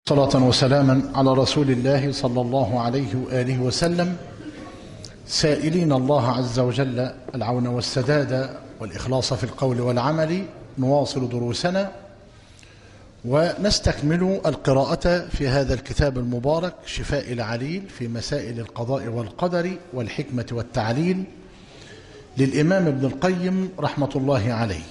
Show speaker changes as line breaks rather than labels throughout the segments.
صلاة وسلاما على رسول الله صلى الله عليه وآله وسلم سائلين الله عز وجل العون والسداد والإخلاص في القول والعمل نواصل دروسنا ونستكمل القراءة في هذا الكتاب المبارك شفاء العليل في مسائل القضاء والقدر والحكمة والتعليل للإمام ابن القيم رحمة الله عليه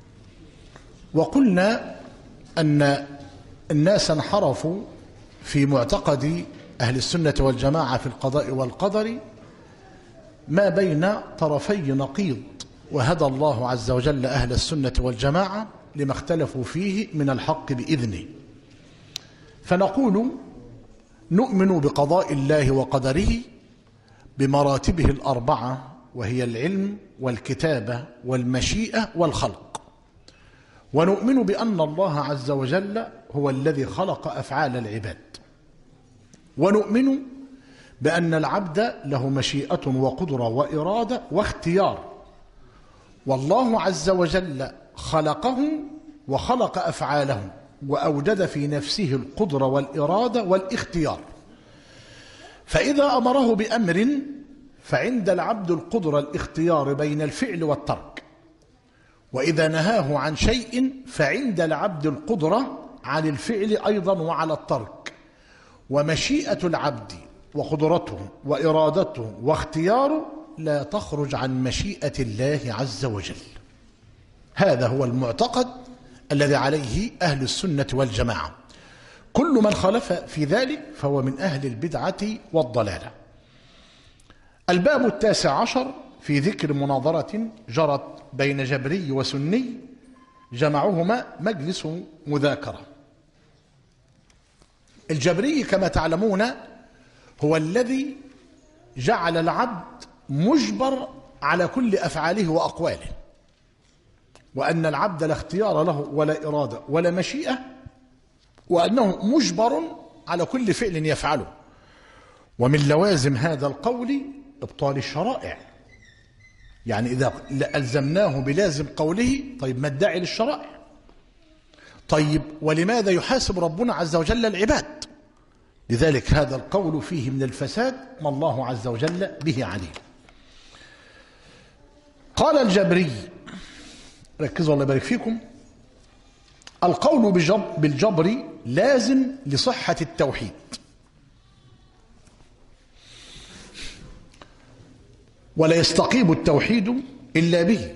وقلنا أن الناس انحرفوا في معتقد أهل السنة والجماعة في القضاء والقدر ما بين طرفي نقيض وهدى الله عز وجل أهل السنة والجماعة لما اختلفوا فيه من الحق بإذنه فنقول نؤمن بقضاء الله وقدره بمراتبه الأربعة وهي العلم والكتابة والمشيئة والخلق ونؤمن بأن الله عز وجل هو الذي خلق أفعال العباد ونؤمن بأن العبد له مشيئة وقدرة وإرادة واختيار والله عز وجل خلقه وخلق أفعاله وأوجد في نفسه القدرة والإرادة والاختيار فإذا أمره بأمر فعند العبد القدرة الاختيار بين الفعل والترك وإذا نهاه عن شيء فعند العبد القدرة عن الفعل أيضا وعلى الترك ومشيئة العبد وقدرته وإرادته واختياره لا تخرج عن مشيئة الله عز وجل هذا هو المعتقد الذي عليه أهل السنة والجماعة كل من خالف في ذلك فهو من أهل البدعة والضلالة الباب التاسع عشر في ذكر مناظرة جرت بين جبري وسني جمعهما مجلس مذاكرة الجبري كما تعلمون هو الذي جعل العبد مجبر على كل أفعاله وأقواله وأن العبد لا اختيار له ولا إرادة ولا مشيئة وأنه مجبر على كل فعل يفعله ومن لوازم هذا القول إبطال الشرائع يعني إذا ألزمناه بلازم قوله طيب ما الداعي للشرائع طيب ولماذا يحاسب ربنا عز وجل العباد لذلك هذا القول فيه من الفساد ما الله عز وجل به عليه قال الجبري ركزوا الله يبارك فيكم القول بالجبر لازم لصحة التوحيد ولا يستقيم التوحيد إلا به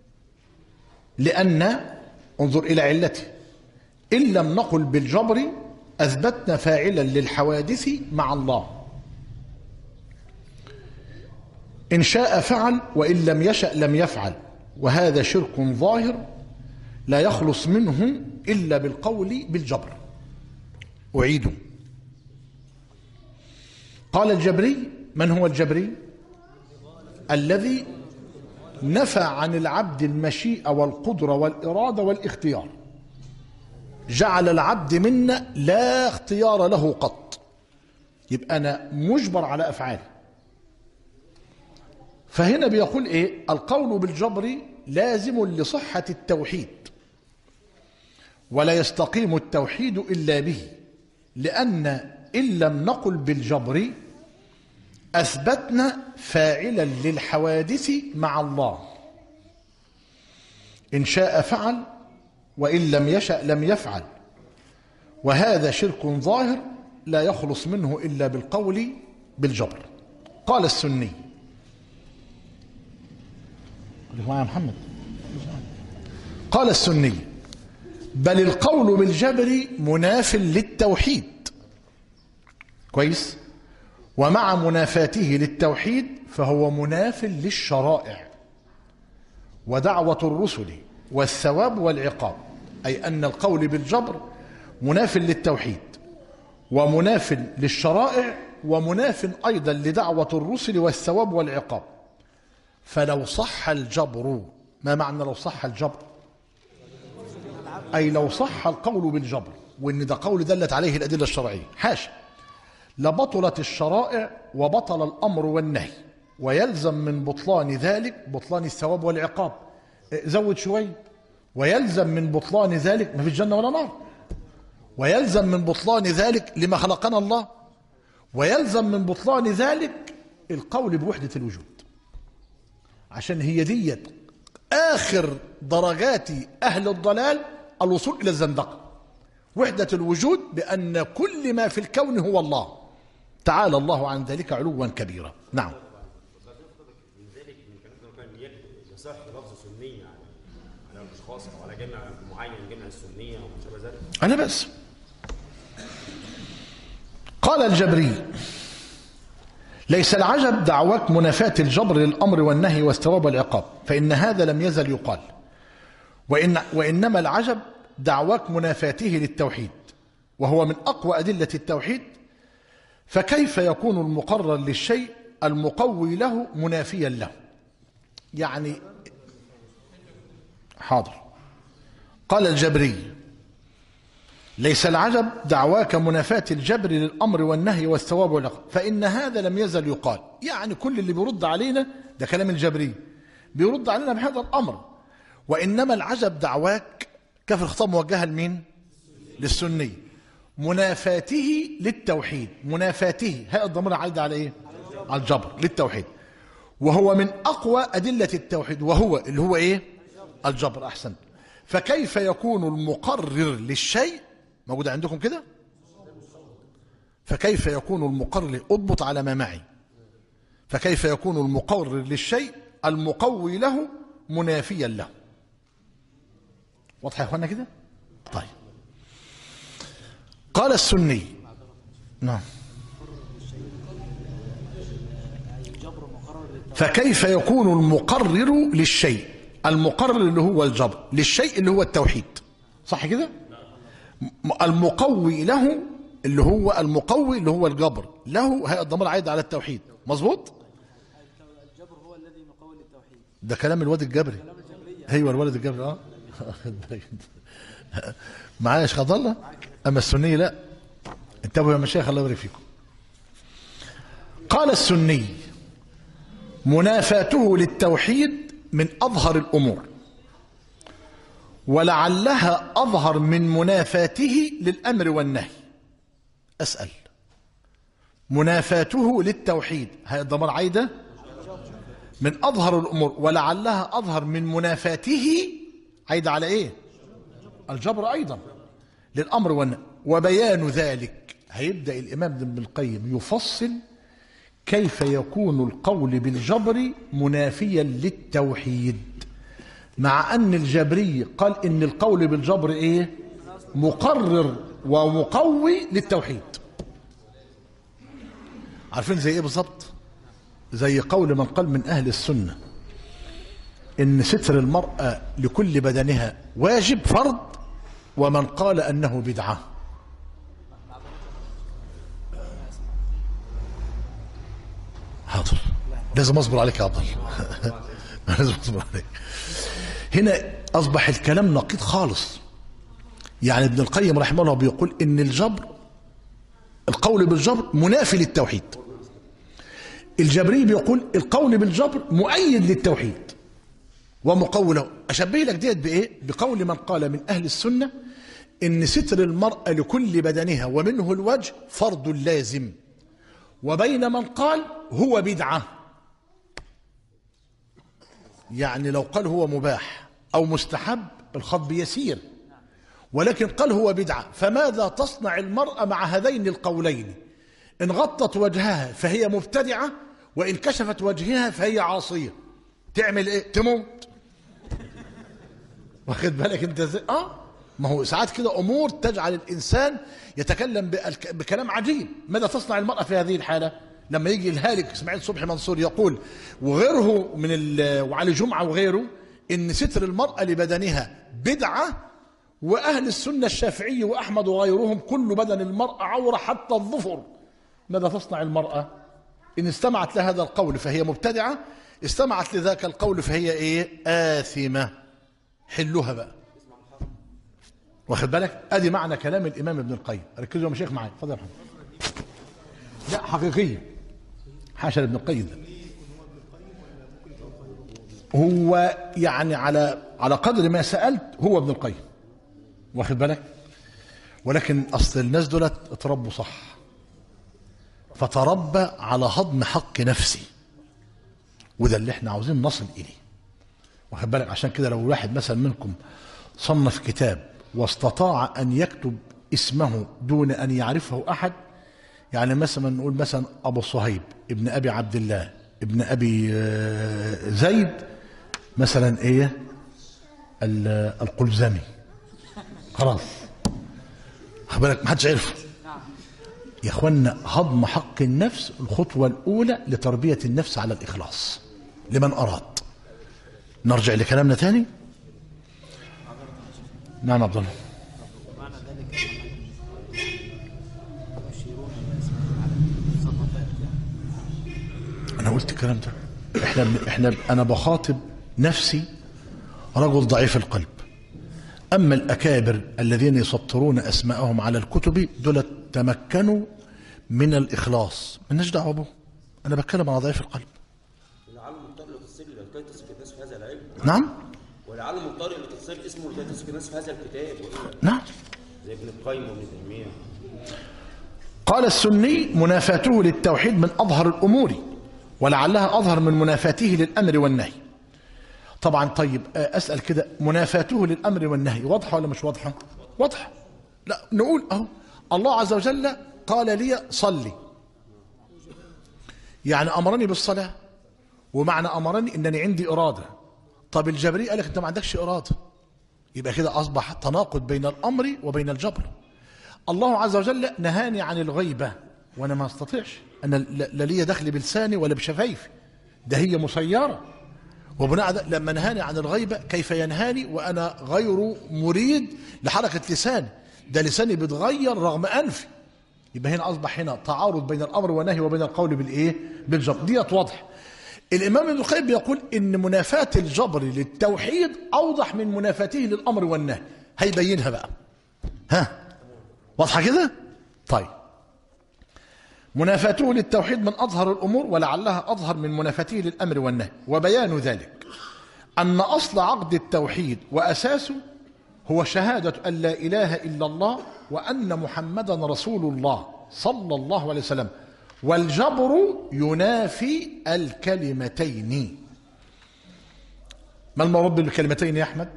لأن انظر إلى علته إن لم نقل بالجبر أثبتنا فاعلا للحوادث مع الله إن شاء فعل وإن لم يشأ لم يفعل وهذا شرك ظاهر لا يخلص منه إلا بالقول بالجبر أعيد قال الجبري من هو الجبري الذي نفى عن العبد المشيئة والقدرة والإرادة والاختيار جعل العبد منا لا اختيار له قط يبقى أنا مجبر على أفعالي فهنا بيقول إيه القول بالجبر لازم لصحة التوحيد ولا يستقيم التوحيد إلا به لأن إن لم نقل بالجبر أثبتنا فاعلا للحوادث مع الله إن شاء فعل وإن لم يشأ لم يفعل وهذا شرك ظاهر لا يخلص منه إلا بالقول بالجبر قال السني يا محمد قال السني بل القول بالجبر مناف للتوحيد كويس ومع منافاته للتوحيد فهو مناف للشرائع ودعوة الرسل والثواب والعقاب أي أن القول بالجبر مناف للتوحيد ومناف للشرائع ومناف أيضا لدعوة الرسل والثواب والعقاب فلو صح الجبر ما معنى لو صح الجبر أي لو صح القول بالجبر وإن ده قول دلت عليه الأدلة الشرعية حاشا لبطلت الشرائع وبطل الأمر والنهي ويلزم من بطلان ذلك بطلان الثواب والعقاب زود شوي ويلزم من بطلان ذلك ما في الجنة ولا نار ويلزم من بطلان ذلك لما خلقنا الله ويلزم من بطلان ذلك القول بوحدة الوجود عشان هي ديت آخر درجات أهل الضلال الوصول إلى الزندقة وحدة الوجود بأن كل ما في الكون هو الله تعالى الله عن ذلك علوا كبيرا نعم
من ذلك من كلام كان يكتب يصح لفظ سنية على على الأشخاص أو على جمع معين جمع السنية أو ما شابه ذلك
أنا بس قال الجبري ليس العجب دعواك منافاة الجبر للأمر والنهي واستواب العقاب فإن هذا لم يزل يقال وإن وإنما العجب دعواك منافاته للتوحيد وهو من أقوى أدلة التوحيد فكيف يكون المقرر للشيء المقوي له منافيا له يعني حاضر قال الجبري ليس العجب دعواك منافاة الجبر للأمر والنهي والثواب والعقاب فإن هذا لم يزل يقال يعني كل اللي بيرد علينا ده كلام الجبري بيرد علينا بهذا الأمر وإنما العجب دعواك كيف الخطاب موجهة لمين للسني منافاته للتوحيد منافاته هاء الضمير عايد على ايه على الجبر للتوحيد وهو من أقوى أدلة التوحيد وهو اللي هو ايه الجبر أحسن فكيف يكون المقرر للشيء موجود عندكم كده فكيف يكون المقرر اضبط على ما معي فكيف يكون المقرر للشيء المقوي له منافيا له واضح يا اخوانا كده طيب قال السني نعم فكيف يكون المقرر للشيء المقرر اللي هو الجبر للشيء اللي هو التوحيد صح كده م- المقوي له اللي هو المقوي اللي هو الجبر له هي الضمير عايد على التوحيد مظبوط
الجبر هو الذي مقوي للتوحيد
ده كلام الواد الجبري ايوه الولد الجبري اه معايا يا شيخ عبد الله اما السني لا انتبهوا يا مشايخ الله يبارك فيكم قال السني منافاته للتوحيد من اظهر الامور ولعلها اظهر من منافاته للامر والنهي اسال منافاته للتوحيد هي الضمير عايده من أظهر الأمور ولعلها أظهر من منافاته عايد على إيه الجبر أيضا للأمر والنهي وبيان ذلك هيبدأ الإمام ابن القيم يفصل كيف يكون القول بالجبر منافيا للتوحيد مع أن الجبري قال إن القول بالجبر إيه مقرر ومقوي للتوحيد عارفين زي إيه بالظبط زي قول من قال من أهل السنة إن ستر المرأة لكل بدنها واجب فرض ومن قال أنه بدعة حاضر لازم أصبر عليك يا عبد الله لازم أصبر عليك هنا أصبح الكلام نقيض خالص يعني ابن القيم رحمه الله بيقول إن الجبر القول بالجبر منافي للتوحيد الجبري بيقول القول بالجبر مؤيد للتوحيد ومقوي له أشبه لك ديت بإيه؟ بقول من قال من أهل السنة إن ستر المرأة لكل بدنها ومنه الوجه فرض لازم وبين من قال هو بدعة يعني لو قال هو مباح أو مستحب الخطب يسير ولكن قال هو بدعة فماذا تصنع المرأة مع هذين القولين إن غطت وجهها فهي مبتدعة وإن كشفت وجهها فهي عاصية تعمل إيه؟ تموت واخد بالك أنت زي آه ما هو ساعات كده أمور تجعل الإنسان يتكلم بالك- بكلام عجيب ماذا تصنع المرأة في هذه الحالة لما يجي الهالك اسماعيل صبحي منصور يقول وغيره من ال- وعلي جمعة وغيره إن ستر المرأة لبدنها بدعة وأهل السنة الشافعي وأحمد وغيرهم كل بدن المرأة عورة حتى الظفر ماذا تصنع المرأة إن استمعت لهذا القول فهي مبتدعة استمعت لذاك القول فهي إيه آثمة حلها بقى واخد بالك ادي معنى كلام الامام ابن القيم ركزوا يا مشايخ معايا اتفضل يا محمد لا حقيقيه حاشا لابن القيم ده هو يعني على على قدر ما سالت هو ابن القيم واخد بالك ولكن اصل الناس دولت اتربوا صح فتربى على هضم حق نفسي وده اللي احنا عاوزين نصل اليه واخد بالك عشان كده لو واحد مثلا منكم صنف كتاب واستطاع ان يكتب اسمه دون ان يعرفه احد يعني مثلا نقول مثلا ابو صهيب ابن ابي عبد الله ابن ابي آه، زيد مثلا ايه ال- القلزمي خلاص خد بالك ما حدش عرفه يا اخوانا هضم حق النفس الخطوه الاولى لتربيه النفس على الاخلاص لمن اراد نرجع لكلامنا تاني نعم يا عبد الله
ومعنى ذلك أنهم يشيرون الناس على الصفات يعني
انا قلت الكلام ده احنا بن- احنا ب- انا بخاطب نفسي رجل ضعيف القلب اما الاكابر الذين يسطرون اسماءهم على الكتب دول تمكنوا من الاخلاص مالناش دعوه به انا بتكلم على ضعيف القلب
ولعله مضطر لتصير لكي تصف الناس في هذا العلم
نعم
ولعله مضطر لتصير اسمه لكي تصف الناس في هذا الكتاب وإلا
نعم
زي ابن القيم وابن تيميه
قال السني منافاته للتوحيد من أظهر الأمور ولعلها أظهر من منافاته للأمر والنهي طبعا طيب آه، أسأل كده منافاته للأمر والنهي واضحة ولا مش واضحة واضحة لا نقول أهو الله عز وجل قال لي صلي يعني أمرني بالصلاة ومعنى أمرني أنني عندي إرادة طب الجبري قال لك أنت ما عندكش إرادة يبقى كده أصبح تناقض بين الأمر وبين الجبر الله عز وجل نهاني عن الغيبة وأنا ما استطيعش أنا لا لا لي دخل بلساني ولا بشفايفي ده هي مسيرة وبناء على ذلك لما نهاني عن الغيبة كيف ينهاني وأنا غير مريد لحركة لساني ده لساني بيتغير رغم أنفي يبقى هنا أصبح هنا تعارض بين الأمر والنهي وبين القول بالإيه بالجبر ديت واضح الإمام ابن القيم بيقول إن منافاة الجبر للتوحيد أوضح من منافاته للأمر والنهي هيبينها بقى ها واضحة كده طيب منافاته للتوحيد من أظهر الأمور ولعلها أظهر من منافاته للأمر والنهي وبيان ذلك أن أصل عقد التوحيد وأساسه هو شهادة أن لا إله إلا الله وأن محمدا رسول الله صلى الله عليه وسلم والجبر ينافي الكلمتين ما المراد بالكلمتين يا أحمد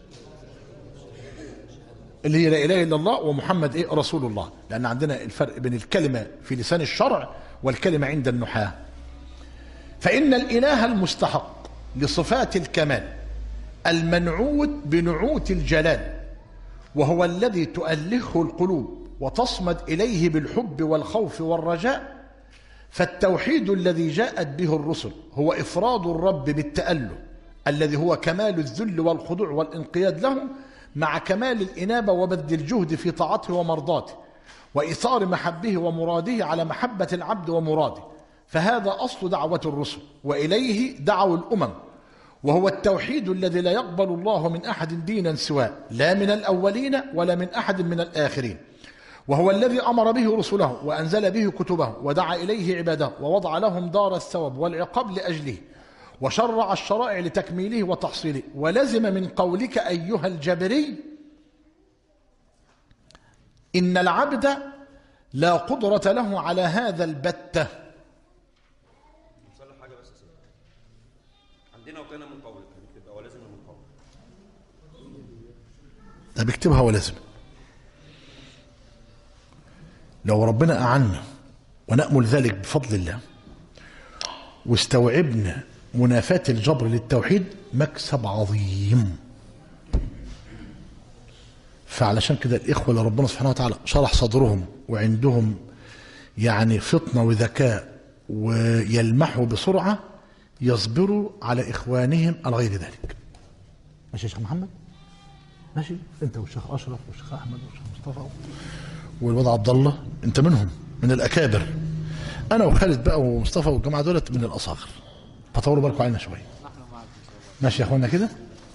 اللي هي لا اله الا الله ومحمد ايه رسول الله لان عندنا الفرق بين الكلمه في لسان الشرع والكلمه عند النحاه فان الاله المستحق لصفات الكمال المنعوت بنعوت الجلال وهو الذي تؤلهه القلوب وتصمد اليه بالحب والخوف والرجاء فالتوحيد الذي جاءت به الرسل هو افراد الرب بالتاله الذي هو كمال الذل والخضوع والانقياد له مع كمال الانابه وبذل الجهد في طاعته ومرضاته وايثار محبه ومراده على محبه العبد ومراده فهذا اصل دعوه الرسل واليه دعوا الامم وهو التوحيد الذي لا يقبل الله من احد دينا سواه لا من الاولين ولا من احد من الاخرين وهو الذي امر به رسله وانزل به كتبه ودعا اليه عباده ووضع لهم دار الثواب والعقاب لاجله وشرع الشرائع لتكميله وتحصيله ولزم من قولك ايها الجبري ان العبد لا قدره له على هذا البته
نصلح حاجه بس يا سيدي عندنا وكان من قولك هنكتب ولازم من قولك
ده بيكتبها ولازم لو ربنا أعنا ونأمل ذلك بفضل الله واستوعبنا منافاة الجبر للتوحيد مكسب عظيم فعلشان كده الإخوة اللي ربنا سبحانه وتعالى شرح صدرهم وعندهم يعني فطنة وذكاء ويلمحوا بسرعة يصبروا على إخوانهم على غير ذلك ماشي يا شيخ محمد ماشي انت والشيخ اشرف والشيخ احمد والشيخ مصطفى والواد عبد الله انت منهم من الاكابر انا وخالد بقى ومصطفى والجماعه دولت من الاصاغر فطوروا بالكم علينا شويه
نحن معكم إن شاء الله
ماشي يا اخوانا كده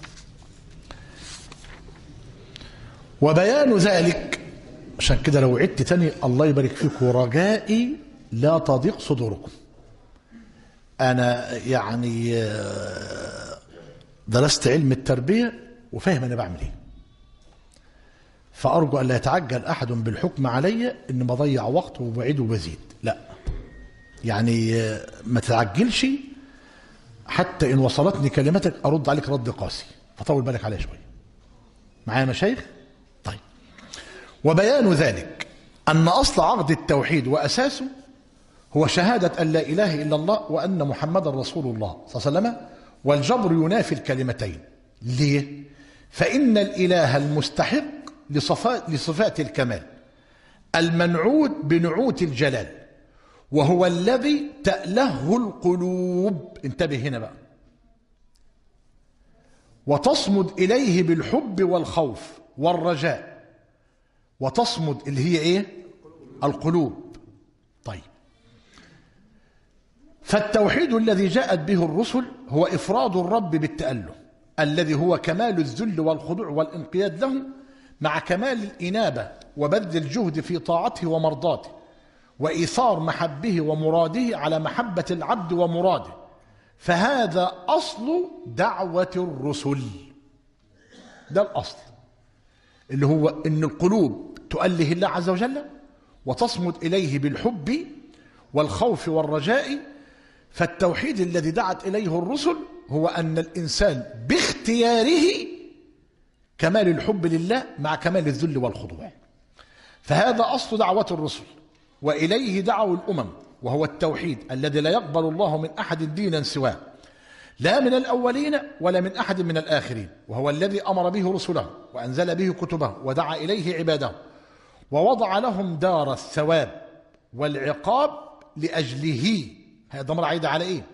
وبيان ذلك عشان كده لو عدت تاني الله يبارك فيكم رجائي لا تضيق صدوركم انا يعني آه، درست علم التربيه وفاهم انا بعمل ايه فأرجو أن لا يتعجل أحد بالحكم علي إن بضيع وقت وبعيد وبزيد لا يعني آه، ما تتعجلش حتى إن وصلتني كلمتك أرد عليك رد قاسي فطول بالك عليها شوية معايا يا مشايخ طيب وبيان ذلك أن أصل عقد التوحيد وأساسه هو شهادة أن لا إله إلا الله وأن محمد رسول الله صلى الله عليه وسلم والجبر ينافي الكلمتين ليه؟ فإن الإله المستحق لصفات, لصفات الكمال المنعوت بنعوت الجلال وهو الذي تأله القلوب انتبه هنا بقى وتصمد إليه بالحب والخوف والرجاء وتصمد اللي هي إيه القلوب طيب فالتوحيد الذي جاءت به الرسل هو إفراد الرب بالتأله الذي هو كمال الذل والخضوع والانقياد له مع كمال الإنابة وبذل الجهد في طاعته ومرضاته وإيثار محبه ومراده على محبة العبد ومراده فهذا أصل دعوة الرسل ده الأصل اللي هو أن القلوب تؤله الله عز وجل وتصمد إليه بالحب والخوف والرجاء فالتوحيد الذي دعت إليه الرسل هو أن الإنسان باختياره كمال الحب لله مع كمال الذل والخضوع فهذا أصل دعوة الرسل وإليه دعوا الأمم وهو التوحيد الذي لا يقبل الله من أحد دينا سواه لا من الأولين ولا من أحد من الآخرين وهو الذي أمر به رسله وأنزل به كتبه ودعا إليه عباده ووضع لهم دار الثواب والعقاب لأجله هذا أمر عايد على إيه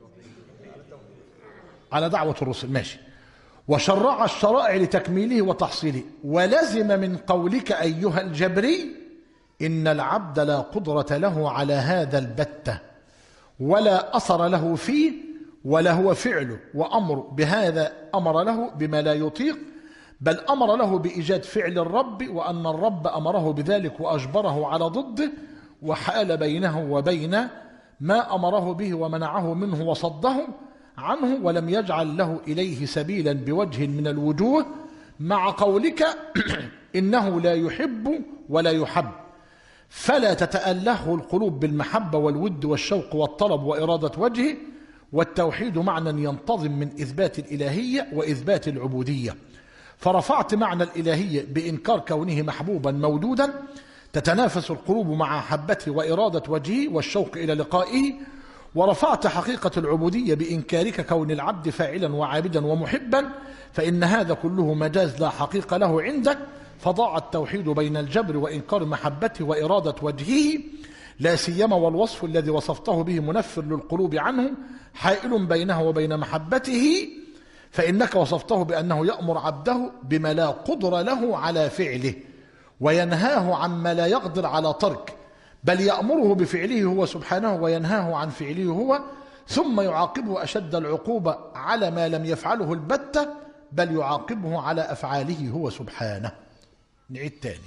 على دعوة الرسل ماشي وشرع الشرائع لتكميله وتحصيله ولزم من قولك أيها الجبري إن العبد لا قدرة له على هذا البتة ولا أثر له فيه ولا هو فعله وأمر بهذا أمر له بما لا يطيق بل أمر له بإيجاد فعل الرب وأن الرب أمره بذلك وأجبره على ضده وحال بينه وبين ما أمره به ومنعه منه وصده عنه ولم يجعل له إليه سبيلا بوجه من الوجوه مع قولك إنه لا يحب ولا يحب فلا تتأله القلوب بالمحبة والود والشوق والطلب وإرادة وجهه والتوحيد معنى ينتظم من إثبات الإلهية وإثبات العبودية فرفعت معنى الإلهية بإنكار كونه محبوبا مودودا تتنافس القلوب مع محبته وإرادة وجهه والشوق إلى لقائه ورفعت حقيقة العبودية بإنكارك كون العبد فاعلا وعابدا ومحبا فإن هذا كله مجاز لا حقيقة له عندك فضاع التوحيد بين الجبر وإنكار محبته وإرادة وجهه لا سيما والوصف الذي وصفته به منفر للقلوب عنه حائل بينه وبين محبته فإنك وصفته بأنه يأمر عبده بما لا قدر له على فعله وينهاه عما لا يقدر على ترك بل يأمره بفعله هو سبحانه وينهاه عن فعله هو ثم يعاقبه أشد العقوبة على ما لم يفعله البتة بل يعاقبه على أفعاله هو سبحانه نعيد تاني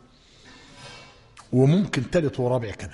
وممكن تالت ورابع كمان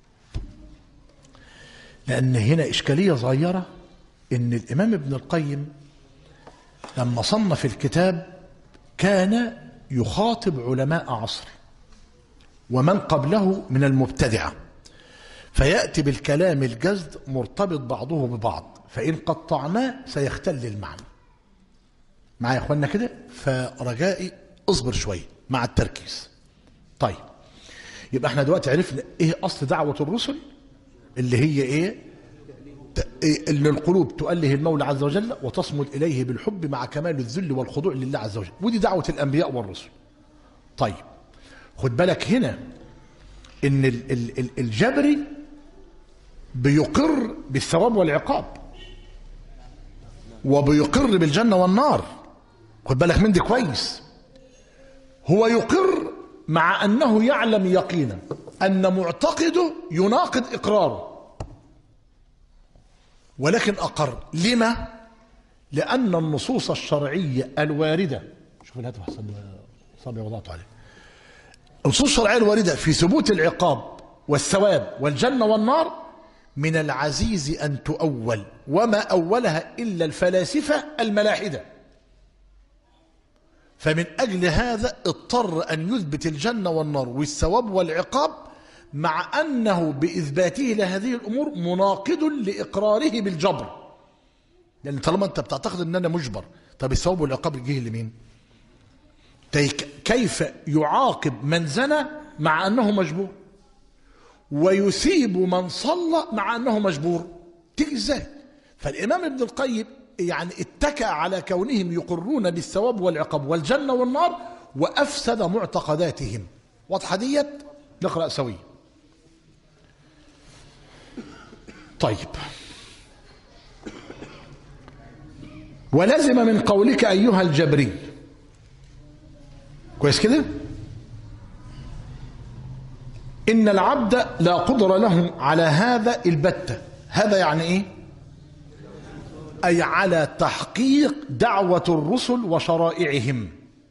لأن هنا إشكالية صغيرة إن الإمام ابن القيم لما صنف الكتاب كان يخاطب علماء عصره ومن قبله من المبتدعة فيأتي بالكلام الجزد مرتبط بعضه ببعض فإن قطعناه سيختل المعنى معايا يا اخوانا كده فرجائي اصبر شويه مع التركيز طيب يبقى احنا دلوقتي عرفنا ايه اصل دعوه الرسل اللي هي ايه ت- إيه اللي القلوب تؤله المولى عز وجل وتصمد اليه بالحب مع كمال الذل والخضوع لله عز وجل ودي دعوه الانبياء والرسل طيب خد بالك هنا ان ال- ال- ال- الجبري بيقر بالثواب والعقاب وبيقر بالجنة والنار خد بالك من دي كويس هو يقر مع أنه يعلم يقينا أن معتقده يناقض إقراره ولكن أقر لما؟ لأن النصوص الشرعية الواردة شوف الهاتف حسن صبي وضعته عليه النصوص الشرعية الواردة في ثبوت العقاب والثواب والجنة والنار من العزيز أن تؤول وما أولها إلا الفلاسفة الملاحدة فمن أجل هذا اضطر أن يثبت الجنة والنار والثواب والعقاب مع أنه بإثباته لهذه الأمور مناقض لإقراره بالجبر يعني طالما أنت بتعتقد أن أنا مجبر طب الثواب والعقاب يجيه لمين تيك- كيف يعاقب من زنى مع أنه مجبور ويثيب من صلى مع أنه مجبور تيجي إزاي فالإمام ابن القيم يعني اتكأ على كونهم يقرون بالثواب والعقاب والجنة والنار وأفسد معتقداتهم واضحة ديت نقرأ سويا طيب ولزم من قولك أيها الجبري كويس كده إن العبد لا قدر له على هذا البتة هذا يعني إيه أي على تحقيق دعوة الرسل وشرائعهم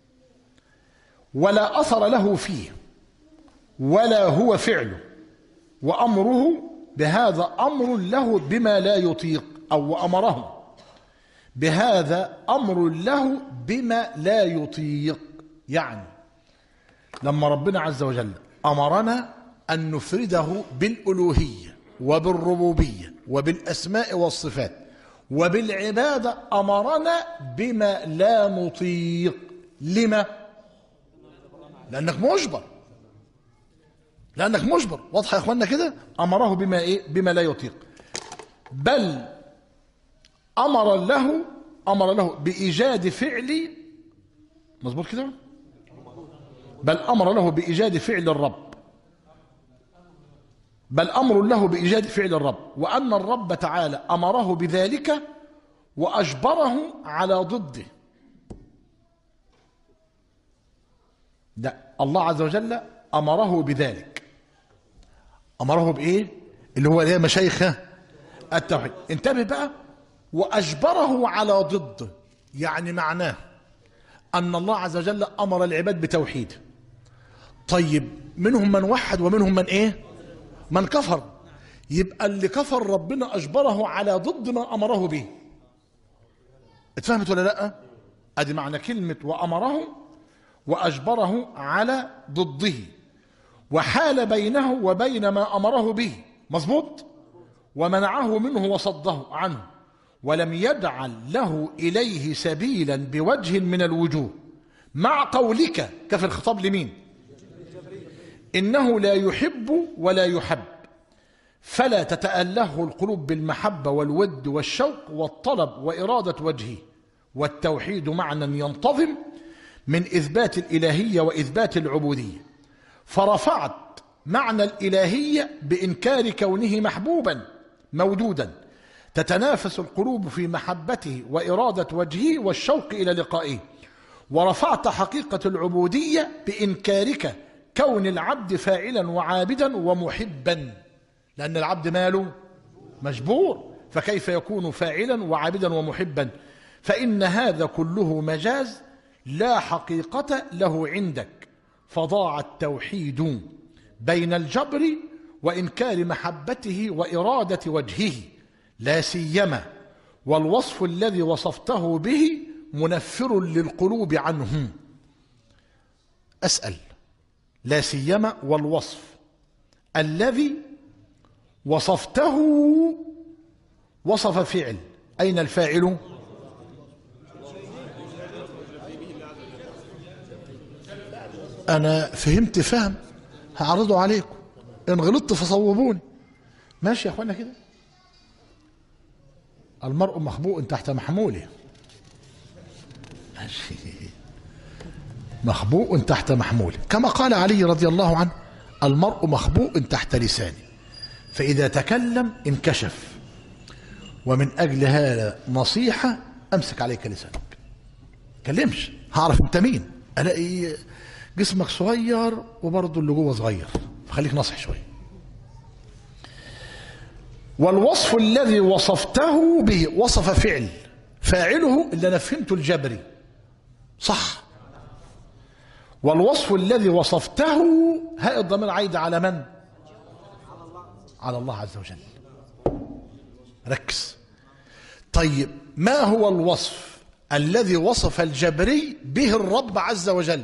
ولا أثر له فيه ولا هو فعله وأمره بهذا أمر له بما لا يطيق أو أمره بهذا أمر له بما لا يطيق يعني لما ربنا عز وجل أمرنا أن نفرده بالألوهية وبالربوبية وبالأسماء والصفات وبالعبادة أمرنا بما لا نطيق لما؟ لأنك مجبر لأنك مجبر واضحة يا إخواننا كده أمره بما إيه؟ بما لا يطيق بل أمر له أمر له بإيجاد فعل مظبوط كده بل أمر له بإيجاد فعل الرب بل أمر له بإيجاد فعل الرب وأن الرب تعالى أمره بذلك وأجبره على ضده لا الله عز وجل أمره بذلك أمره بإيه اللي هو ايه مشايخ التوحيد انتبه بقى وأجبره على ضده يعني معناه أن الله عز وجل أمر العباد بتوحيد طيب منهم من وحد ومنهم من إيه من كفر يبقى اللي كفر ربنا أجبره على ضد ما أمره به اتفهمت ولا لا ادي معنى كلمة وأمره وأجبره على ضده وحال بينه وبين ما أمره به مظبوط ومنعه منه وصده عنه ولم يجعل له إليه سبيلا بوجه من الوجوه مع قولك كفي الخطاب لمين إنه لا يحب ولا يحب فلا تتأله القلوب بالمحبة والود والشوق والطلب وإرادة وجهه والتوحيد معنى ينتظم من إثبات الإلهية وإثبات العبودية فرفعت معنى الإلهية بإنكار كونه محبوبا موجودا تتنافس القلوب في محبته وإرادة وجهه والشوق إلى لقائه ورفعت حقيقة العبودية بإنكارك كون العبد فاعلا وعابدا ومحبا لأن العبد ماله مجبور فكيف يكون فاعلا وعابدا ومحبا فإن هذا كله مجاز لا حقيقة له عندك فضاع التوحيد بين الجبر وإنكار محبته وإرادة وجهه لا سيما والوصف الذي وصفته به منفر للقلوب عنه أسأل لا سيما والوصف الذي وصفته وصف فعل أين الفاعل أنا فهمت فهم هعرضه عليكم إن غلطت فصوبوني ماشي يا أخوانا كده المرء مخبوء تحت محموله ماشي مخبوء تحت محموله كما قال علي رضي الله عنه المرء مخبوء تحت لسانه فإذا تكلم انكشف ومن أجل هذا نصيحة أمسك عليك لسانك كلمش هعرف أنت مين ألاقي جسمك صغير وبرضه اللي جوه صغير فخليك ناصح شوية والوصف الذي وصفته به وصف فعل فاعله اللي أنا فهمته الجبري صح والوصف الذي وصفته هاء الضمير عايد على من على الله عز وجل ركز طيب ما هو الوصف الذي وصف الجبري به الرب عز وجل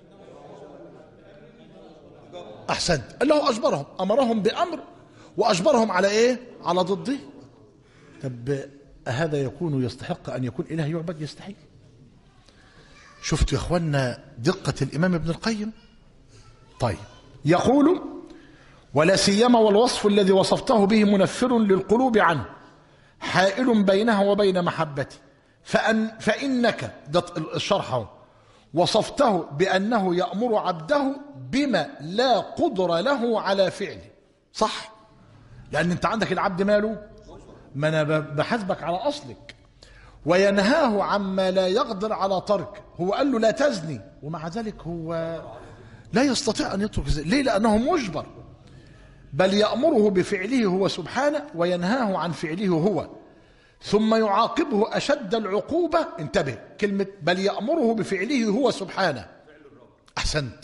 أحسنت الله أجبرهم أمرهم بأمر وأجبرهم على إيه على ضده طب هذا يكون يستحق أن يكون إله يعبد يستحيل شفتوا يا أخوانا دقة الإمام ابن القيم طيب يقول ولا سيما والوصف الذي وصفته به منفر للقلوب عنه حائل بينها وبين محبته فأن فإنك ده الشرح اهو وصفته بأنه يأمر عبده بما لا قدر له على فعله صح لأن أنت عندك العبد ماله ما أنا ب- بحاسبك على أصلك وينهاه عما لا يقدر على ترك هو قال له لا تزني ومع ذلك هو لا يستطيع أن يترك الزنا ليه لأنه مجبر بل يأمره بفعله هو سبحانه وينهاه عن فعله هو ثم يعاقبه أشد العقوبة انتبه كلمة بل يأمره بفعله هو سبحانه أحسنت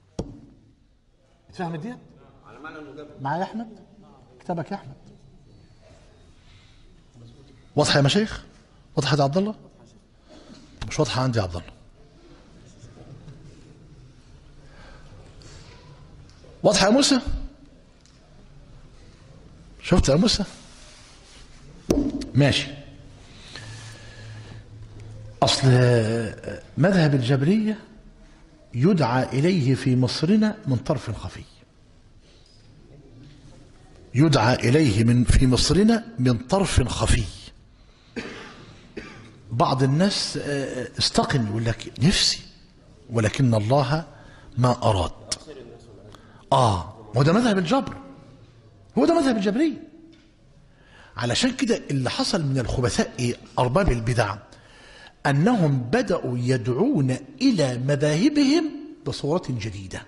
فاهم دي
على معنى انه جاب
معايا يا أحمد كتابك يا أحمد واضحة يا مشايخ واضحة يا عبد الله مش واضحة عندي يا عبد الله واضحة يا موسى شفت يا موسى ماشي أصل مذهب الجبرية يدعى إليه في مصرنا من طرف خفي يدعى إليه من في مصرنا من طرف خفي بعض الناس آه، استقم يقول لك نفسي ولكن الله ما أراد آه هو ده مذهب الجبر هو ده مذهب الجبرية علشان كده اللي حصل من الخبثاء إيه؟ أرباب البدع أنهم بدأوا يدعون إلى مذاهبهم بصورة جديدة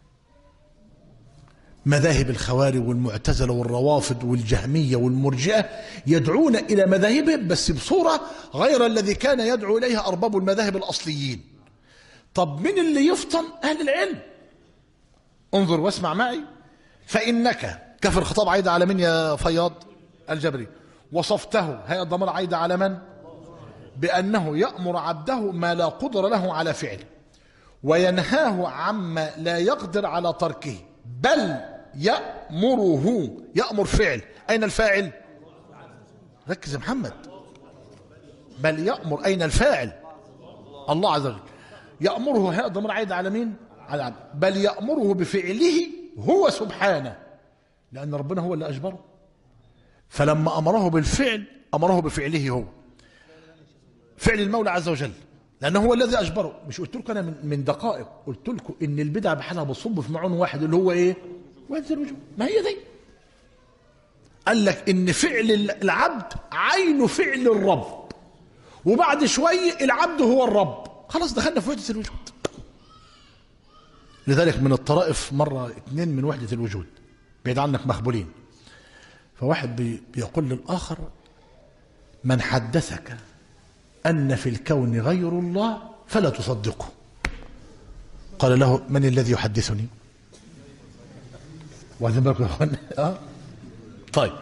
مذاهب الخوارج والمعتزلة والروافض والجهمية والمرجئة يدعون إلى مذاهبهم بس بصورة غير الذي كان يدعو إليها أرباب المذاهب الأصليين طب من اللي يفطن أهل العلم انظر واسمع معي فإنك كفر الخطاب عايد على من يا فياض الجبري وصفته هي الضمير عايد على من بأنه يأمر عبده ما لا قدر له على فعله وينهاه عما لا يقدر على تركه بل يأمره يأمر فعل أين الفاعل ركز يا محمد بل يأمر أين الفاعل الله عز وجل يأمره هذا الضمير عايد على مين على العبد بل يأمره بفعله هو سبحانه لأن ربنا هو اللي أجبره فلما أمره بالفعل أمره بفعله هو فعل المولى عز وجل لأنه هو الذي أجبره مش قلت لكم أنا من, من دقائق قلت لكم إن البدع بحالها بتصب في معون واحد اللي هو إيه وحدة الوجود ما هي دي قال لك إن فعل العبد عين فعل الرب وبعد شوية العبد هو الرب خلاص دخلنا في وحدة الوجود لذلك من الطرائف مرة اتنين من وحدة الوجود بعيد عنك مخبولين فواحد بي بيقول للآخر من حدثك أن في الكون غير الله فلا تصدقه قال له من الذي يحدثني واخدين بالكم يا اخوانا اه طيب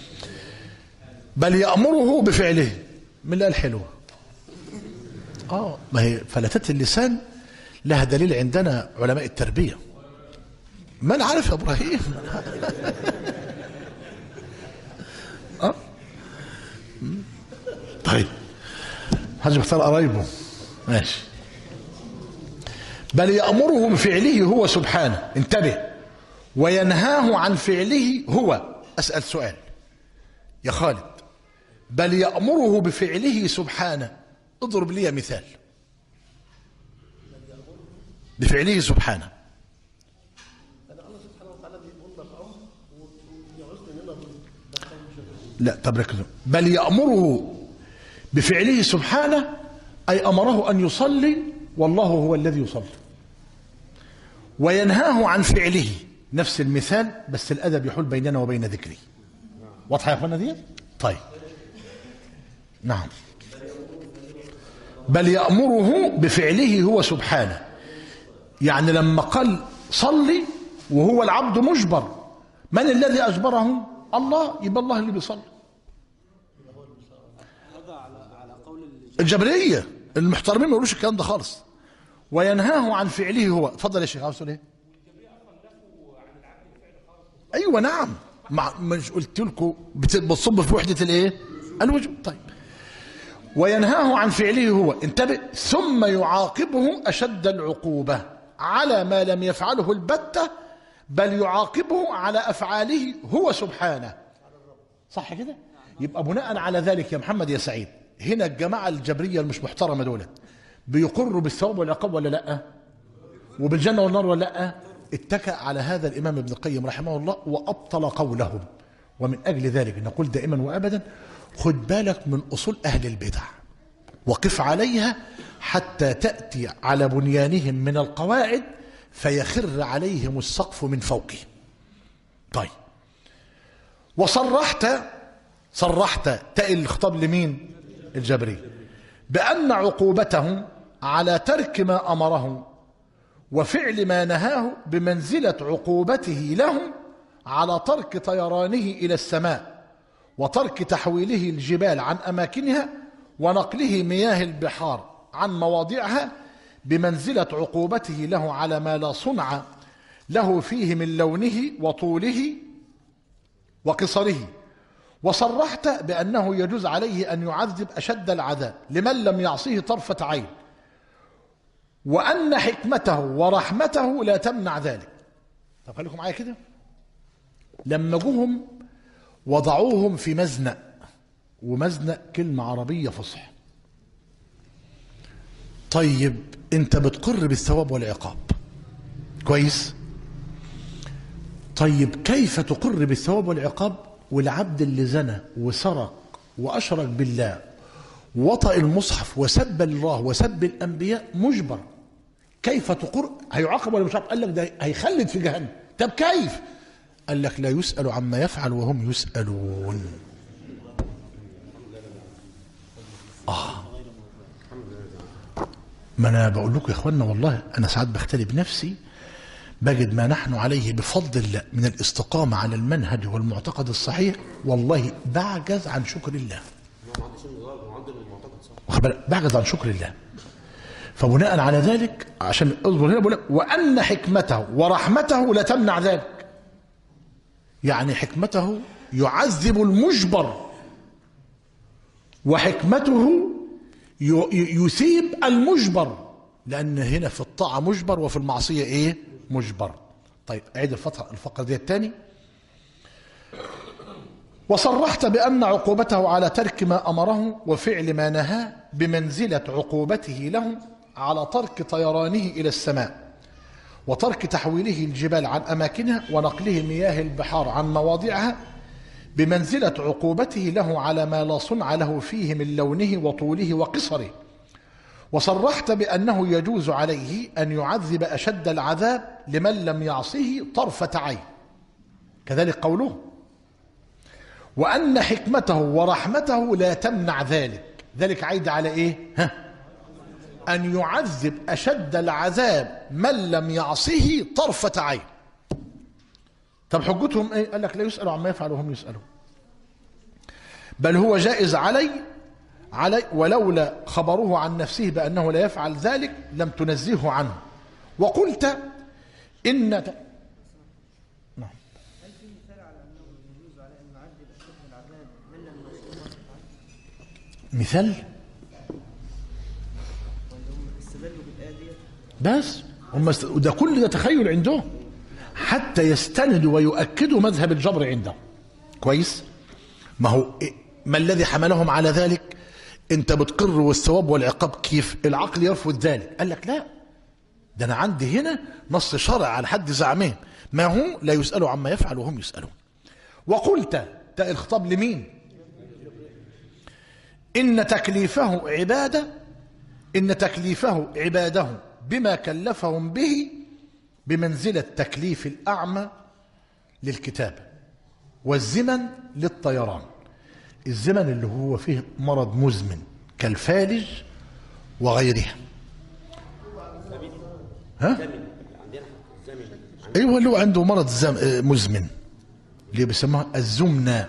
بل يأمره بفعله من الآية الحلوة اه ما هي فلتات اللسان لها دليل عندنا علماء التربية من عارف يا ابراهيم اه طيب حاج بختار قرايبه ماشي بل يأمره بفعله هو سبحانه انتبه وينهاه عن فعله هو أسأل سؤال يا خالد بل يأمره بفعله سبحانه اضرب لي مثال بفعله سبحانه لا طب ركزوا بل يأمره بفعله سبحانه أي أمره أن يصلي والله هو الذي يصلي وينهاه عن فعله نفس المثال بس الأدب يحول بيننا وبين ذكره واضحة يا أخوانا دي طيب نعم بل يأمره بفعله هو سبحانه يعني لما قال صلي وهو العبد مجبر من الذي أجبره الله يبقى الله اللي بيصلي
هذا على على قول ال-
الجبرية المحترمين ما يقولوش الكلام ده خالص وينهاه عن فعله هو اتفضل يا شيخ عاوز تقول ايه ايوه نعم مع مش قلت لكم بت- بتصب في وحده الايه الوجود طيب وينهاه عن فعله هو انتبه ثم يعاقبه اشد العقوبه على ما لم يفعله البته بل يعاقبه على افعاله هو سبحانه صح كده يبقى بناء على ذلك يا محمد يا سعيد هنا الجماعه الجبريه المش محترمه دول بيقروا بالثواب والعقاب ولا لا وبالجنه والنار ولا لا اتكأ على هذا الامام ابن القيم رحمه الله وابطل قولهم ومن اجل ذلك نقول دائما وابدا خد بالك من اصول اهل البدع وقف عليها حتى تاتي على بنيانهم من القواعد فيخر عليهم السقف من فوقهم طيب وصرحت صرحت تأي الخطاب لمين الجبري بأن عقوبته على ترك ما أمره وفعل ما نهاه بمنزلة عقوبته له على ترك طيرانه إلى السماء وترك تحويله الجبال عن أماكنها ونقله مياه البحار عن مواضعها بمنزلة عقوبته له على ما لا صنع له فيه من لونه وطوله وقصره وصرحت بأنه يجوز عليه أن يعذب أشد العذاب لمن لم يعصيه طرفة عين وأن حكمته ورحمته لا تمنع ذلك طب خليكم معايا كده لما جوهم وضعوهم في مزنق ومزنق كلمة عربية فصح طيب انت بتقر بالثواب والعقاب كويس طيب كيف تقر بالثواب والعقاب والعبد اللي زنى وسرق واشرك بالله وطأ المصحف وسب الله وسب الانبياء مجبر كيف تقر هيعاقب ولا مش عاقب قال لك ده هيخلد في جهنم طب كيف قال لك لا يسأل عما يفعل وهم يسألون ما انا بقول لكم يا اخوانا والله انا ساعات بختلي بنفسي بجد ما نحن عليه بفضل الله من الاستقامة على المنهج والمعتقد الصحيح والله بعجز عن شكر الله
ما عنديش النظام وعنده المعتقد صح
واخد بالك؟ بعجز عن شكر الله فبناء على ذلك عشان اصبر هنا بقول لك وان حكمته ورحمته لا تمنع ذلك يعني حكمته يعذب المجبر وحكمته ي- ي- يثيب المجبر لان هنا في الطاعه مجبر وفي المعصيه ايه مجبر طيب اعيد الفتره الفقره دي الثاني وصرحت بأن عقوبته على ترك ما أمره وفعل ما نهاه بمنزلة عقوبته له على ترك طيرانه إلى السماء وترك تحويله الجبال عن أماكنها ونقله مياه البحار عن مواضعها بمنزلة عقوبته له على ما لا صنع له فيه من لونه وطوله وقصره وصرحت بأنه يجوز عليه أن يعذب أشد العذاب لمن لم يعصه طرفة عين كذلك قوله وأن حكمته ورحمته لا تمنع ذلك ذلك عيد على إيه ها أن يعذب أشد العذاب من لم يعصه طرفة عين طب حجتهم إيه قال لك لا يسألوا عما يفعل وهم يسألون بل هو جائز علي علي ولولا خبره عن نفسه بأنه لا يفعل ذلك لم تنزهه عنه وقلت إن
هل في مثال على انه يجوز عليه ان يعذب اشد العذاب من لم يصوم
مثال
ولا هم استدلوا بالايه ديت
بس هم است... ده كل ده تخيل عندهم حتى يستندوا ويؤكدوا مذهب الجبر عندهم كويس ما هو إيه- ما الذي حملهم على ذلك انت بتقر والثواب والعقاب كيف العقل يرفض ذلك قال لك لا ده انا عندي هنا نص شرع على حد زعمهم ما هم لا يسألوا عما يفعل وهم يسألون وقلت ده الخطاب لمين إن تكليفه عبادة إن تكليفه عباده بما كلفهم به بمنزلة تكليف الأعمى للكتابة والزمن للطيران الزمن اللي هو فيه مرض مزمن كالفالج وغيرها ها؟
عندنا زمن
ايوه اللي هو عنده مرض زم... آه، مزمن اللي بيسموها الزمنة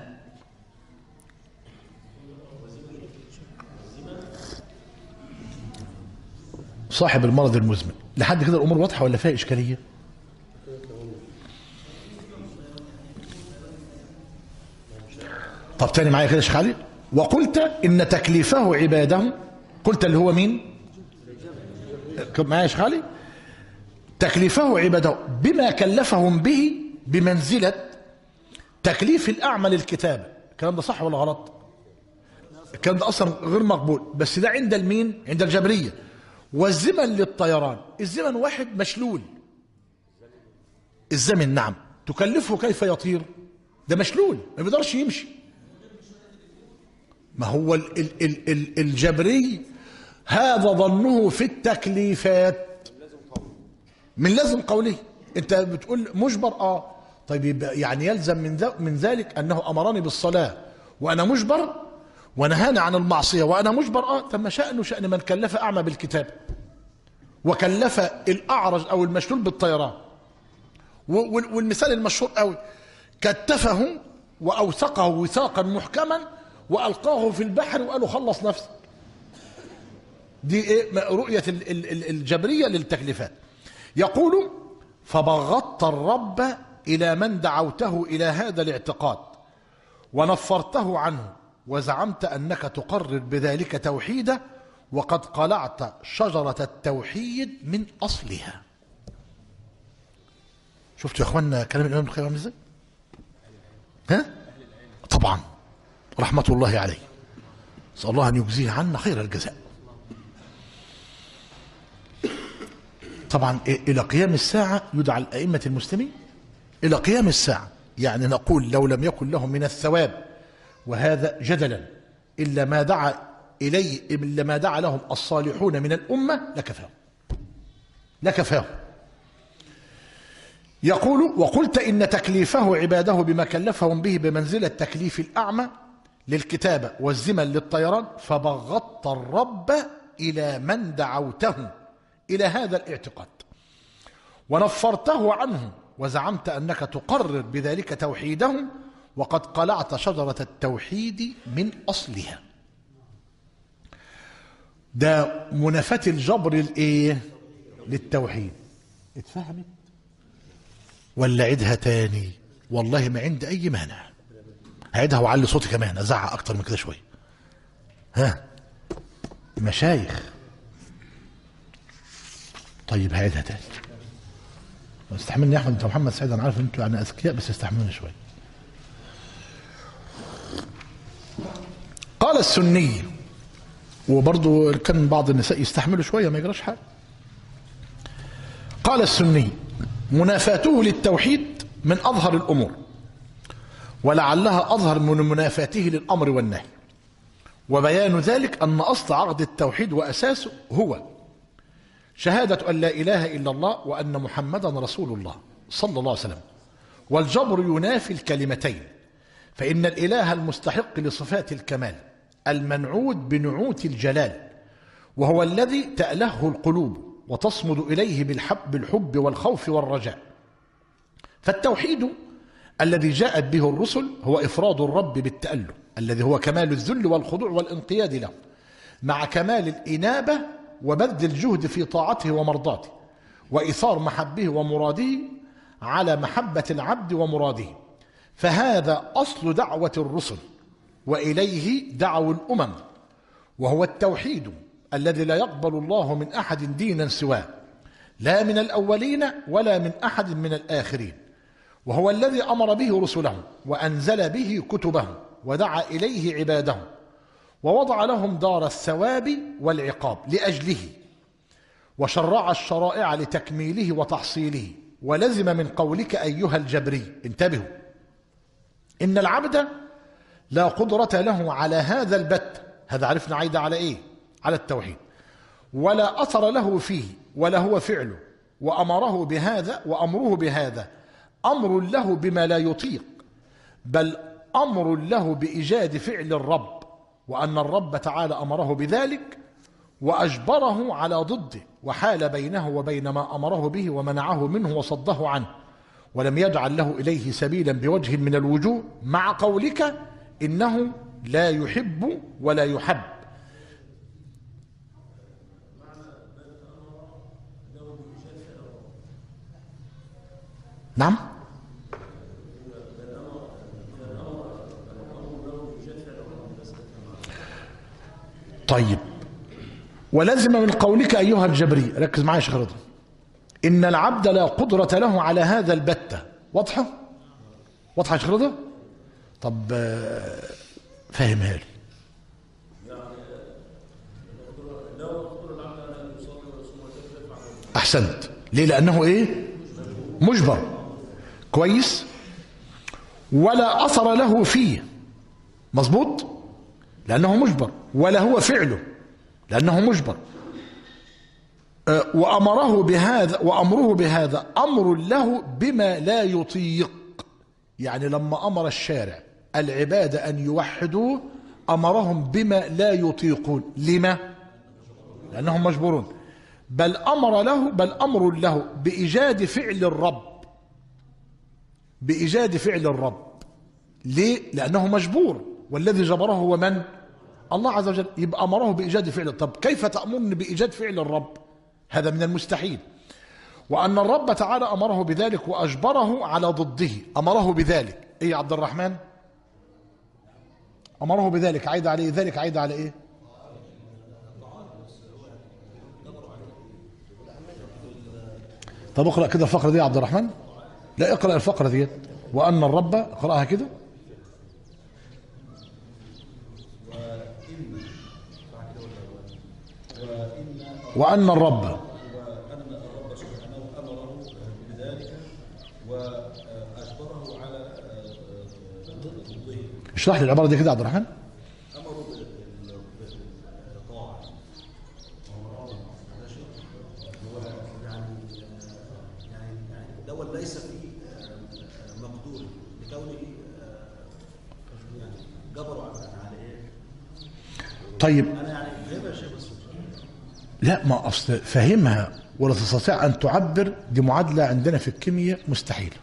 صاحب المرض المزمن لحد كده الامور واضحه ولا فيها اشكاليه طب تاني معايا كده يا شيخ علي وقلت ان تكليفه عباده قلت اللي هو مين معايا يا شيخ علي تكليفه عباده بما كلفهم به بمنزله تكليف الاعمى للكتابه الكلام ده صح ولا غلط الكلام ده اصلا غير مقبول بس ده عند المين عند الجبريه والزمن للطيران الزمن واحد مشلول الزمن نعم تكلفه كيف يطير ده مشلول ما بيقدرش يمشي ما هو ال ال ال ال الجبري هذا ظنه في التكليفات من لازم قوله انت بتقول مجبر اه طيب يبقى يعني يلزم من ذا من ذلك انه امرني بالصلاه وانا مجبر ونهاني عن المعصيه وانا مجبر اه طب ما شانه شان من كلف اعمى بالكتاب وكلف الاعرج او المشلول بالطيران و- وال- والمثال المشهور قوي كتفه واوثقه وثاقا محكما والقاه في البحر وقالوا خلص نفسك دي ايه م- رؤيه ال- ال- ال- الجبريه للتكليفات يقول فبغضت الرب الى من دعوته الى هذا الاعتقاد ونفرته عنه وزعمت انك تقرر بذلك توحيده وقد قلعت شجره التوحيد من اصلها شفتوا يا اخوانا كلام الامام ابن القيم عامل ازاي ها طبعا رحمه الله عليه نسال الله ان يجزيه عنا خير الجزاء طبعا إيه- الى قيام الساعه يدعى الائمه المسلمين الى قيام الساعه يعني نقول لو لم يكن لهم من الثواب وهذا جدلا الا ما دعا اليه الا ما دعا لهم الصالحون من الامه لكفاهم لكفاهم يقول وقلت إن تكليفه عباده بما كلفهم به بمنزلة تكليف الأعمى للكتابة والزمن للطيران فبغضت الرب إلى من دعوته إلى هذا الاعتقاد ونفرته عنه وزعمت أنك تقرر بذلك توحيده وقد قلعت شجرة التوحيد من أصلها ده منافاة الجبر الإيه للتوحيد اتفهمت ولا عيدها تاني والله ما عندي اي مانع هعيدها وعلي صوتي كمان ازعق اكتر من كده شويه ها مشايخ طيب هعيدها تاني استحملني يا احمد انت محمد سعيد انا عارف ان انتوا يعني اذكياء بس استحملوني شويه قال السني وبرضه كان بعض النساء يستحملوا شويه ما يجراش حاجه قال السني منافاته للتوحيد من أظهر الأمور ولعلها أظهر من منافاته للأمر والنهي وبيان ذلك أن أصل عقد التوحيد وأساسه هو شهادة أن لا إله إلا الله وأن محمدا رسول الله صلى الله عليه وسلم والجبر ينافي الكلمتين فإن الإله المستحق لصفات الكمال المنعود بنعوت الجلال وهو الذي تأله القلوب وتصمد إليه بالحب, بالحب والخوف والرجاء فالتوحيد الذي جاءت به الرسل هو إفراد الرب بالتأله الذي هو كمال الذل والخضوع والانقياد له مع كمال الإنابة وبذل الجهد في طاعته ومرضاته وإثار محبه ومراده على محبة العبد ومراده فهذا أصل دعوة الرسل وإليه دعوا الأمم وهو التوحيد الذي لا يقبل الله من احد دينا سواه لا من الاولين ولا من احد من الاخرين وهو الذي امر به رسله وانزل به كتبه ودعا اليه عباده ووضع لهم دار الثواب والعقاب لاجله وشرع الشرائع لتكميله وتحصيله ولزم من قولك ايها الجبري انتبهوا ان العبد لا قدره له على هذا البت هذا عرفنا عايده على ايه على التوحيد ولا أثر له فيه ولا هو فعله وأمره بهذا وأمره بهذا أمر له بما لا يطيق بل أمر له بإيجاد فعل الرب وأن الرب تعالى أمره بذلك وأجبره على ضده وحال بينه وبين ما أمره به ومنعه منه وصده عنه ولم يجعل له إليه سبيلا بوجه من الوجوه مع قولك إنه لا يحب ولا يحب نعم طيب ولزم من قولك أيها الجبري ركز معايا يا شيخ رضا إن العبد لا قدرة له على هذا البتة واضحة واضحة يا شيخ رضا طب آه، فهمها لي أحسنت ليه لأنه إيه مجبر كويس ولا أثر له فيه مظبوط لأنه مجبر ولا هو فعله لأنه مجبر أه، وأمره بهذا وأمره بهذا أمر له بما لا يطيق يعني لما أمر الشارع العباد أن يوحدوه أمرهم بما لا يطيقون لما؟ لأنهم مجبورون بل أمر له بل أمر له بإيجاد فعل الرب بإيجاد فعل الرب ليه؟ لأنه مجبور والذي جبره هو من؟ الله عز وجل يبقى أمره بإيجاد فعل طب كيف تأمرني بإيجاد فعل الرب؟ هذا من المستحيل وأن الرب تعالى أمره بذلك وأجبره على ضده أمره بذلك إيه يا عبد الرحمن؟ أمره بذلك عايد عليه ذلك عايد على إيه؟ طب اقرأ كده الفقرة دي يا عبد الرحمن لا اقرأ الفقرة دي وأن الرب اقرأها كده وأن الرب اشرح لي العبارة دي كده يا عبد الرحمن
الأول ليس في آه، مقدور لكونه آه، يعني جبروا على على ايه؟
طيب
انا يعني فاهمها يا شيخ بس
لا ما أصل فهمها ولا تستطيع أن تعبر دي معادلة عندنا في الكيمياء مستحيلة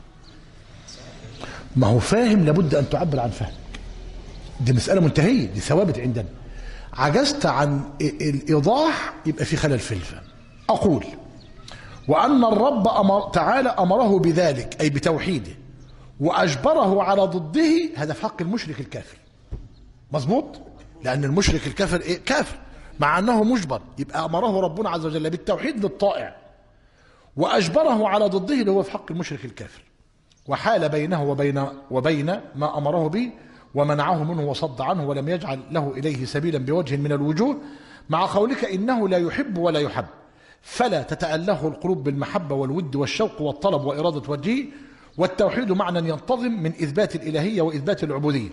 ما هو فاهم لابد أن تعبر عن فهمك دي مسألة منتهية دي ثوابت عندنا عجزت عن ال- الإيضاح يبقى في خلل في الفهم أقول وأن الرب أمر تعالى أمره بذلك أي بتوحيده وأجبره على ضده هذا في حق المشرك الكافر مظبوط لأن المشرك الكافر إيه؟ كافر مع أنه مجبر يبقى أمره ربنا عز وجل بالتوحيد للطائع وأجبره على ضده اللي هو في حق المشرك الكافر وحال بينه وبين وبين ما أمره به ومنعه منه وصد عنه ولم يجعل له إليه سبيلا بوجه من الوجوه مع قولك إنه لا يحب ولا يحب فلا تتأله القلوب بالمحبة والود والشوق والطلب وإرادة وجهه والتوحيد معنى ينتظم من إثبات الإلهية وإثبات العبودية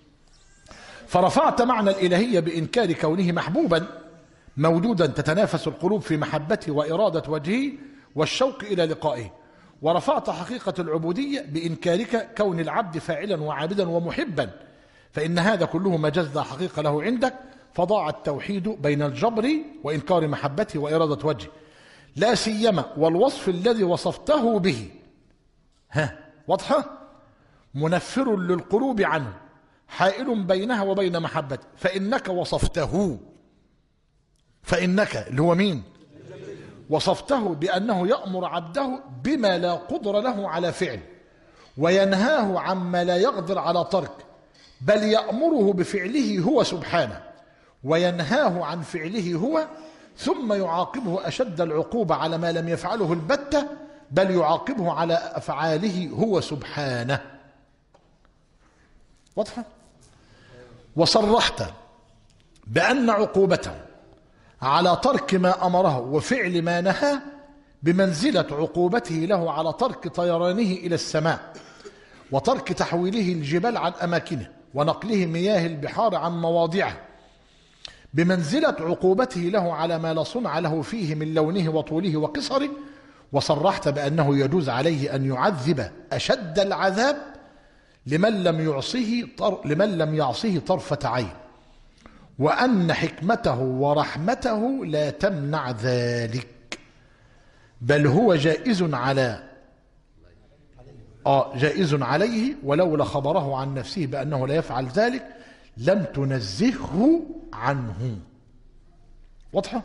فرفعت معنى الإلهية بإنكار كونه محبوبا موجودا تتنافس القلوب في محبته وإرادة وجهه والشوق إلى لقائه ورفعت حقيقة العبودية بإنكارك كون العبد فاعلا وعابدا ومحبا فإن هذا كله ما جز حقيقة له عندك فضاع التوحيد بين الجبر وإنكار محبته وإرادة وجهه لا سيما والوصف الذي وصفته به ها واضحة منفر للقلوب عنه حائل بينها وبين محبته فإنك وصفته فإنك اللي هو مين وصفته بأنه يأمر عبده بما لا قدر له على فعل وينهاه عما لا يقدر على ترك بل يأمره بفعله هو سبحانه وينهاه عن فعله هو ثم يعاقبه أشد العقوبة على ما لم يفعله البتة بل يعاقبه على أفعاله هو سبحانه واضحة وصرحت بأن عقوبته على ترك ما أمره وفعل ما نهى بمنزلة عقوبته له على ترك طيرانه إلى السماء وترك تحويله الجبال عن أماكنه ونقله مياه البحار عن مواضعه بمنزلة عقوبته له على ما لا صنع له فيه من لونه وطوله وقصره وصرحت بأنه يجوز عليه أن يعذب أشد العذاب لمن لم يعصه طر لمن لم يعصه طرفة عين وأن حكمته ورحمته لا تمنع ذلك بل هو جائز على آه جائز عليه ولولا خبره عن نفسه بأنه لا يفعل ذلك لم تنزهه عنه واضحة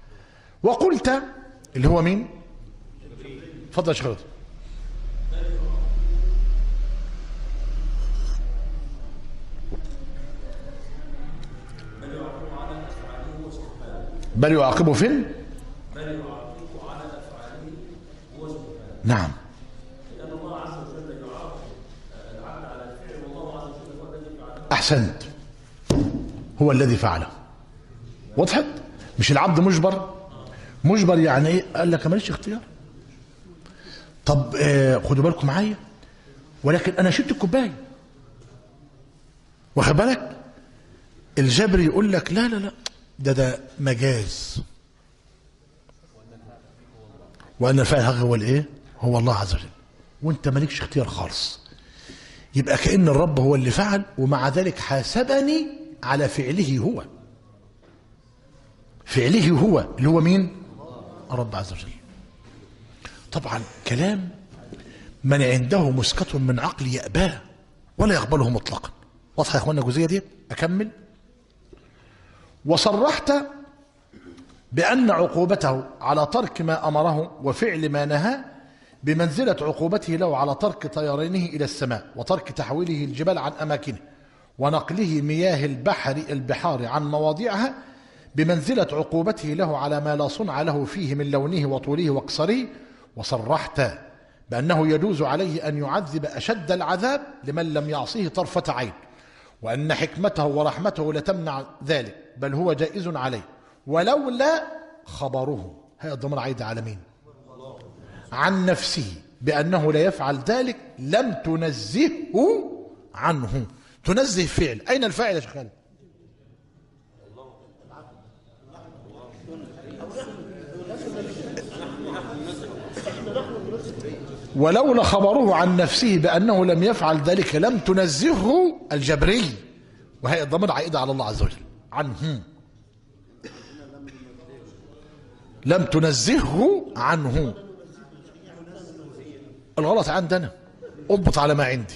وقلت اللي هو مين فضل يا شيخ رضا. بل يعاقبه فين نعم احسنت هو الذي فعله وضحت مش العبد مجبر مجبر يعني ايه قال لك ماليش اختيار طب آه خدوا بالكم معايا ولكن انا شربت الكوبايه واخد بالك الجبر يقول لك لا لا لا ده ده مجاز وان الفاعل الحقيقي هو الايه هو الله عز وجل وانت مالكش اختيار خالص يبقى كأن الرب هو اللي فعل ومع ذلك حاسبني على فعله هو فعله هو اللي هو مين الرب عز وجل طبعا كلام من عنده مسكة من عقل يأباه ولا يقبله مطلقا واضحة يا اخوانا الجزئية دي أكمل وصرحت بأن عقوبته على ترك ما أمره وفعل ما نهى بمنزلة عقوبته له على ترك طيرانه إلى السماء وترك تحويله الجبال عن أماكنه ونقله مياه البحر البحار عن مواضعها بمنزلة عقوبته له على ما لا صنع له فيه من لونه وطوله وقصره وصرحت بأنه يجوز عليه أن يعذب أشد العذاب لمن لم يعصيه طرفة عين وأن حكمته ورحمته لتمنع ذلك بل هو جائز عليه ولولا خبره هذا الضمير عايد على مين عن نفسه بأنه لا يفعل ذلك لم تنزهه عنه تنزه فعل أين الفاعل يا شيخ خالد ولولا خبره عن نفسه بأنه لم يفعل ذلك لم تنزهه الجبري وهي الضمير عائدة على الله عز وجل عنه لم تنزهه عنه الغلط عندنا اضبط على ما عندي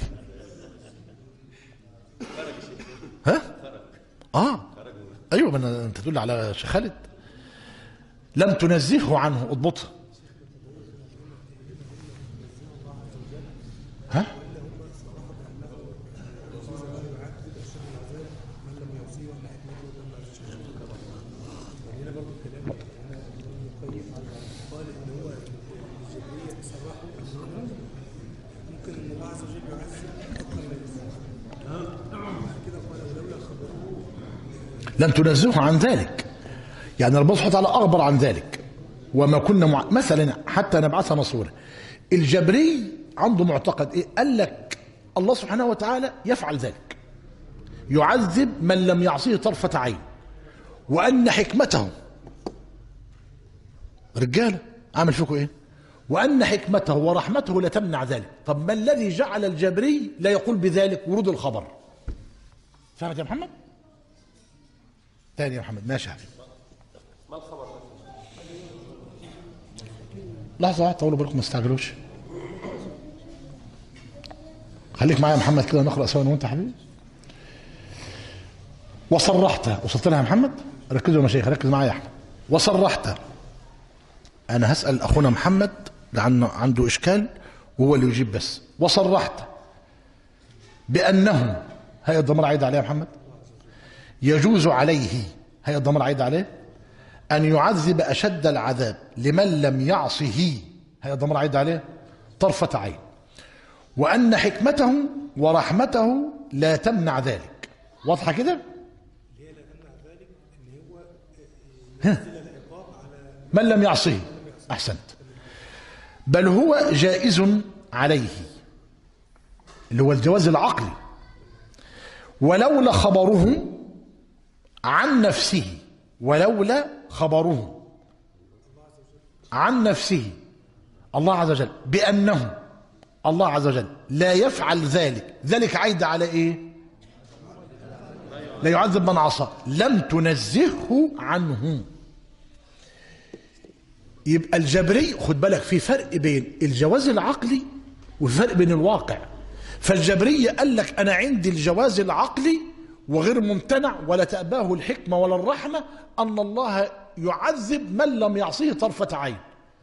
ها اه ايوه من انت تقول على شيخ خالد لم تنزهه عنه اضبطها ها لم تنزهه عن ذلك يعني ربنا سبحانه وتعالى اخبر عن ذلك وما كنا مع... مثلا حتى نبعثها مصوره الجبري عنده معتقد ايه قال لك الله سبحانه وتعالى يفعل ذلك يعذب من لم يعصيه طرفة عين وأن حكمته رجالة عامل فيكم ايه وأن حكمته ورحمته لا تمنع ذلك طب ما الذي جعل الجبري لا يقول بذلك ورود الخبر فهمت يا محمد تاني يا محمد ماشي يا حبيبي لحظة واحدة طولوا بالكم ما تستعجلوش خليك معايا يا محمد كده نقرأ سوا وانت يا حبيبي وصرحت وصلت لها يا محمد ركزوا يا مشايخ ركز معايا يا احمد وصرحت انا هسأل اخونا محمد لانه عنده اشكال وهو اللي يجيب بس وصرحت بانه هي الضمير عايد عليه يا محمد يجوز عليه هي الضمير عايد عليه أن يعذب أشد العذاب لمن لم يعصه هي الضمير عايد عليه طرفة عين وأن حكمته ورحمته لا تمنع ذلك واضحة كده ها. من لم يعصه أحسنت بل هو جائز عليه اللي هو الجواز العقلي ولولا خبره عن نفسه ولولا خبره عن نفسه الله عز وجل بأنه الله عز وجل لا يفعل ذلك ذلك عايد على ايه لا يعذب من عصى لم تنزهه عنه يبقى الجبري خد بالك في فرق بين الجواز العقلي وفرق بين الواقع فالجبرية قال لك أنا عندي الجواز العقلي وغير ممتنع ولا تأباه الحكمة ولا الرحمة أن الله يعذب من لم يعصيه طرفة عين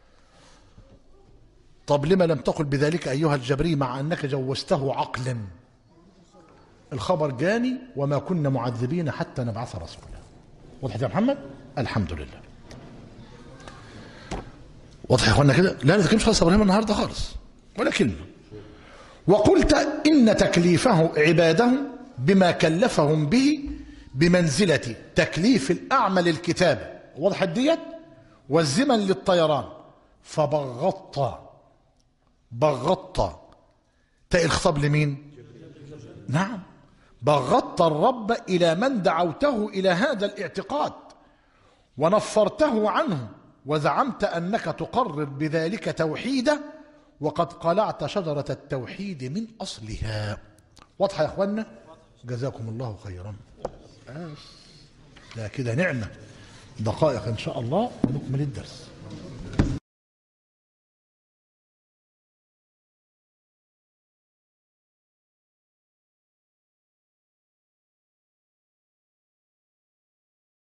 طب لما لم تقل بذلك أيها الجبري مع أنك جوزته عقلا الخبر جاني وما كنا معذبين حتى نبعث رسولا وضحت يا محمد الحمد لله واضح يا اخوانا كده لا نتكلمش خالص ابراهيم النهارده خالص ولا كلمه وقلت ان تكليفه عباده بما كلفهم به بمنزله تكليف الاعمى للكتابه واضح ديت والزمن للطيران فبغضت بغضت تاء الخطاب لمين نعم بغضت الرب الى من دعوته الى هذا الاعتقاد ونفرته عنه وزعمت انك تقرر بذلك توحيده وقد قلعت شجره التوحيد من اصلها واضحه يا اخوانا جزاكم الله خيرا آه. لا كده نعمه دقائق ان شاء الله ونكمل الدرس